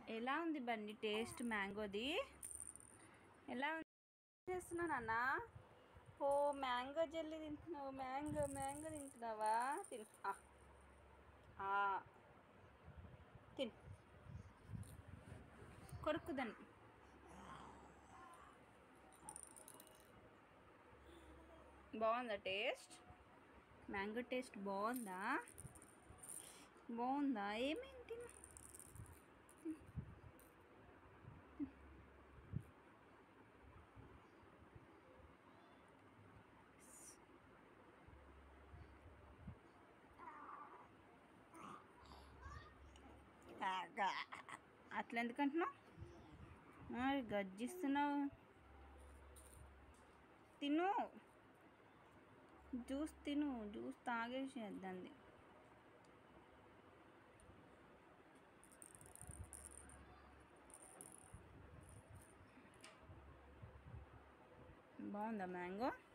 ఎలా ఉంది బండి టేస్ట్ మ్యాంగోది ఎలా ఉంది చేస్తున్నావు నాన్న ఓ మ్యాంగో జెల్లీ తింటున్నావు మ్యాంగో మ్యాంగో తింటున్నావా తిను ఆ. ఆ. తిను కొరుకుదాన్ని బాగుందా టేస్ట్ మ్యాంగో టేస్ట్ బాగుందా బాగుందా ఏమేమి తిను అట్లా ఎందుకంటున్నావు మరి గజ్జిస్తున్నావు తిను జ్యూస్ తిను జ్యూస్ తాగేసి వద్దంది బాగుందా మ్యాంగో